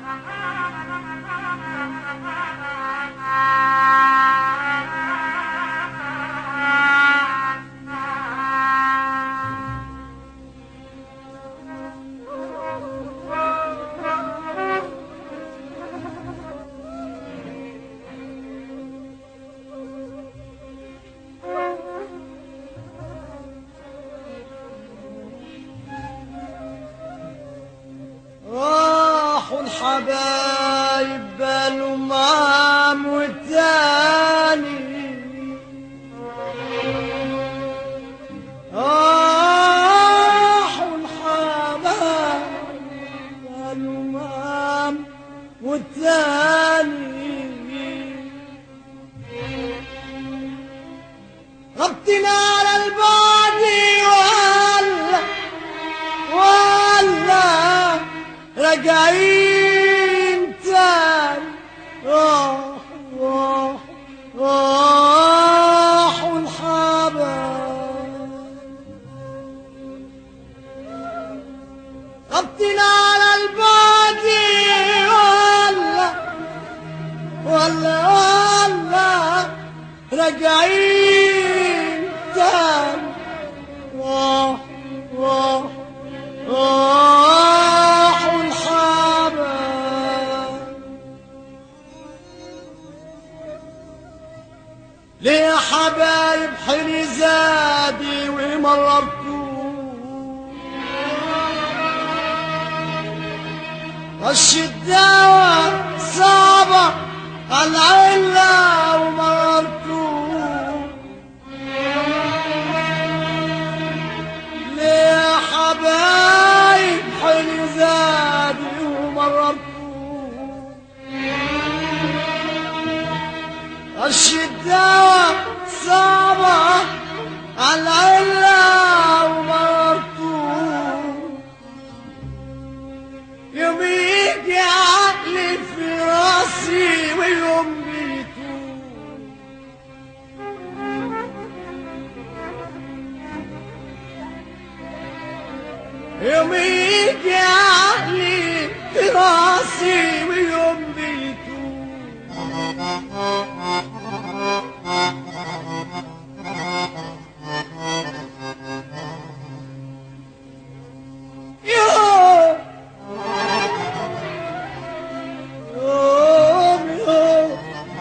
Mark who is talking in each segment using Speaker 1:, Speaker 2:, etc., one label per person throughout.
Speaker 1: راحوا الحبايب بالأمام والتاني راحوا الحبايب بالأمام والتاني غطينا على البادي ولا ولا راجعين تاني راح راح راحوا الحبايب غطينا على البادي ولا ولا ولا راجعين تاني راح راح راحوا الحبايب ليه يا حبايب حلي زادي ومررتوه الشداوة صعبة العلة ومررتوه ليه يا حبايب حلي زادي ومررتوه الشداوة صعبة العلة ومررتوه يوم يجي عقلي في راسي ويوم بيتوه يوم يجي عقلي في راسي ويوم بيتوه يوم يوم يوم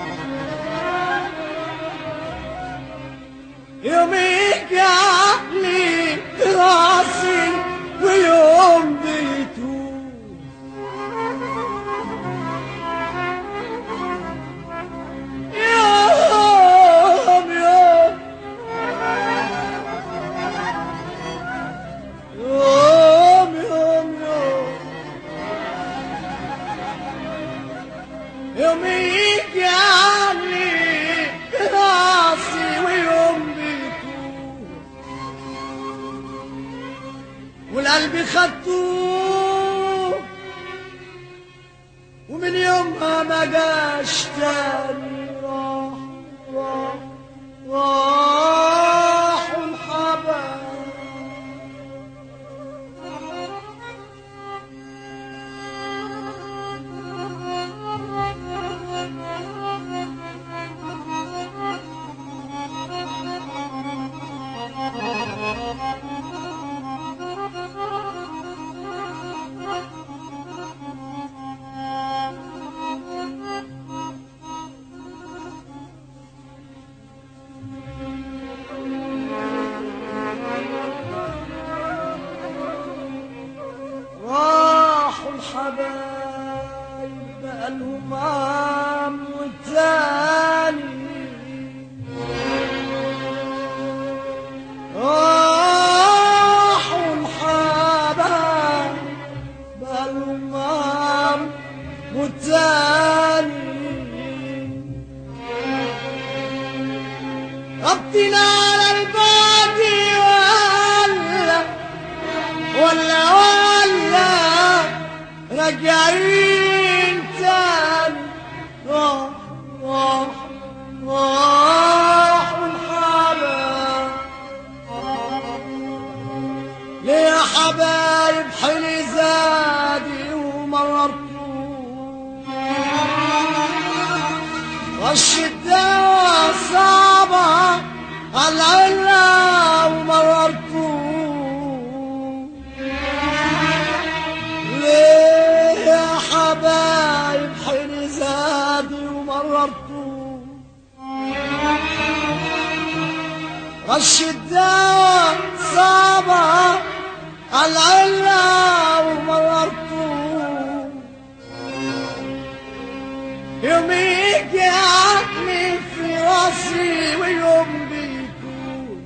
Speaker 1: يوم يجي عقلي راسي ويوم بيتوه يوم يوم يوم يوم يوم يوم يجي عني راسي ويوم بيتوه والقلب خدتوه ومن يومها ما جاش تاني راح راح راحوا الحبايب راحوا الحبايب بقالهم عام والتاني راحوا الحبايب بقالهم عام والتاني غطينا على البادي ولا ولا ولا راجعين تاني راح راح راحوا الحبايب ليه يا حبايب حلي زادي ومررتوه والشدة صعبة العلة ومررتوه ليه يا حبايب حين زادي ومررتوه رش الدواء صعبة العلة ومررتوه يوم يجي عقلي في راسي ويوم بيكون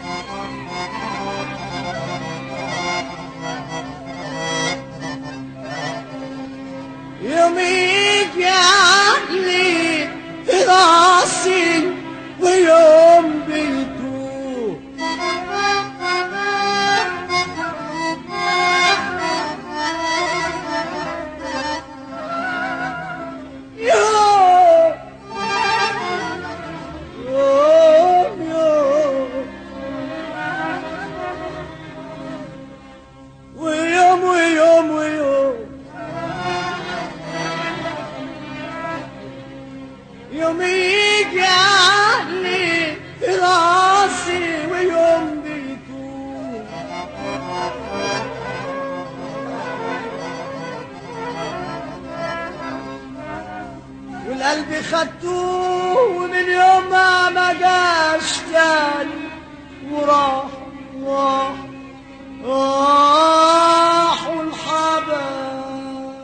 Speaker 1: يوم يجي عقلي في راسي ويوم بيتوه يوم يوم يوم ويوم ويوم ويوم يوم يجي عقلي في راسي ويوم بيتوه والقلب خدتوه ومن يوم ما ما جاش تاني وراح راح راح والحبايب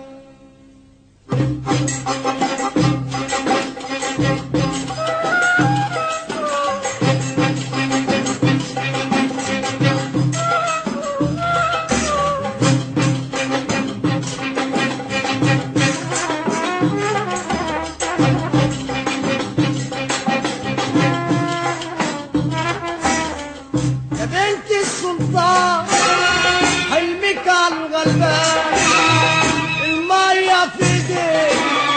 Speaker 1: يا بنت السلطان حلمك على الغلبان المية في ايديك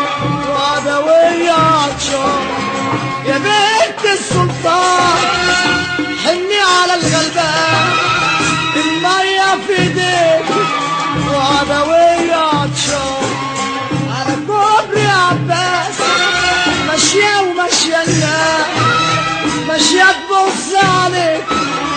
Speaker 1: وعدوية عطشان يا بنت السلطان حني على الغلبان المية في ايديك وعدوية عطشان على كوبري عباس ماشية وماشية الناس ماشية تبص عليك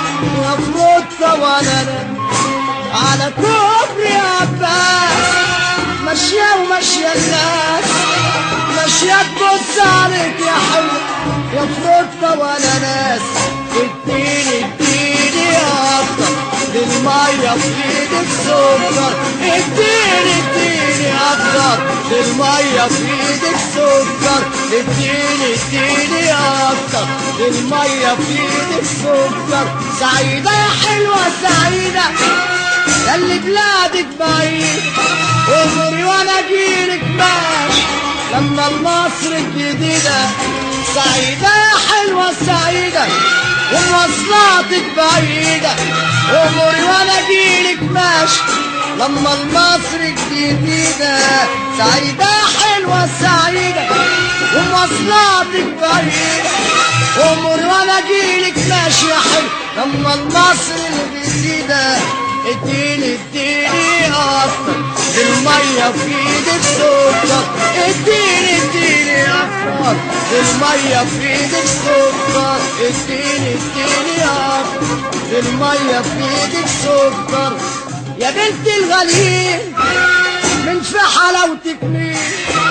Speaker 1: وافرط وانا أنا على كوبري عباس ماشية وماشية الناس ماشية تبص عليك يا حلو يا فرطة وانا ناس اديني اديني اكتر للمية في ايدك سكر اديني اديني اكتر للمية في ايدك سكر اديني اديني اكتر للمية في ايدك سكر سعيدة يا حلوة سعيدة ياللي بلادك بعيد اغري وانا اجيلك ماشي لما المصر الجديدة سعيدة يا حلوة سعيدة ومواصلاتك بعيدة اغري وانا اجيلك ماشي لما المصر الجديدة سعيدة يا حلوة سعيدة ومواصلاتك بعيدة امر وانا اجيلك ماشي يا حلو لما المصر الجديدة اديني اديني اكتر المية في ايدك سكر اديني اديني اكتر المية في ايدك سكر اديني اديني اكتر المية في ايدك سكر يا بنت الغليل من في حلاوتك مين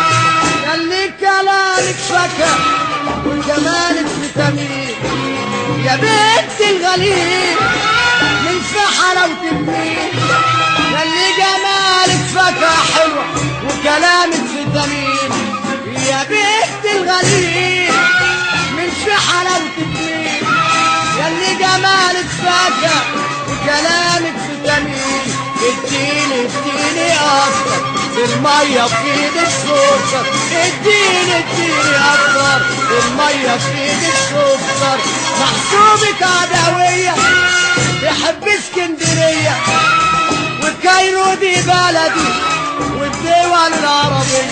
Speaker 1: خلي كلامك فكر وجمالك فيتامين يا بنت الغليل من في حلاوتك مين خلي جمالك فكر حلوة وكلامك فيتامين يا بنت الغليل من في حلاوتك مين ياللي جمالك فاكهة وكلامك فيتامين اديني اديني اكتر المية في ايدك سكر اديني اديني اكتر المية في ايدك سكر محسوبك عدوية يحب اسكندرية والكايرو دي بلدي والدول العربية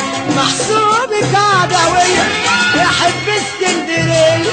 Speaker 1: محسوبك عدوية يحب اسكندرية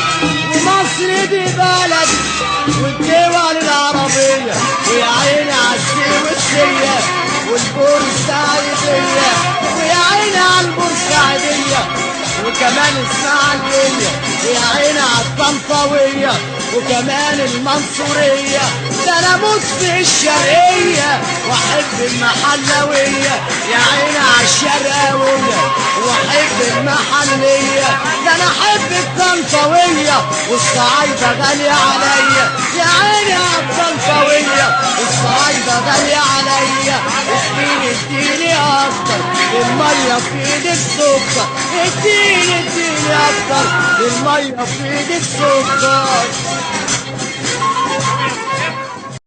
Speaker 1: ومصر دي بلدي والدول العربية ويا عيني عالسويسية والبورسعيدية ويا عيني عالبورسعيدية وكمان اسماعيلية يا عيني عالطنطاوية وكمان المنصورية ده انا اموت في الشرقية واحب المحلوية يا عيني عالشرقاوية واحب المحلية ده انا احب الطنطاوية والصعايدة غالية عليا يا عيني عالطنطاوية والصعايدة غالية عليا اديني اديني اكتر المية في ايدك سكر اديني اديني اكتر المية في ايدك سكر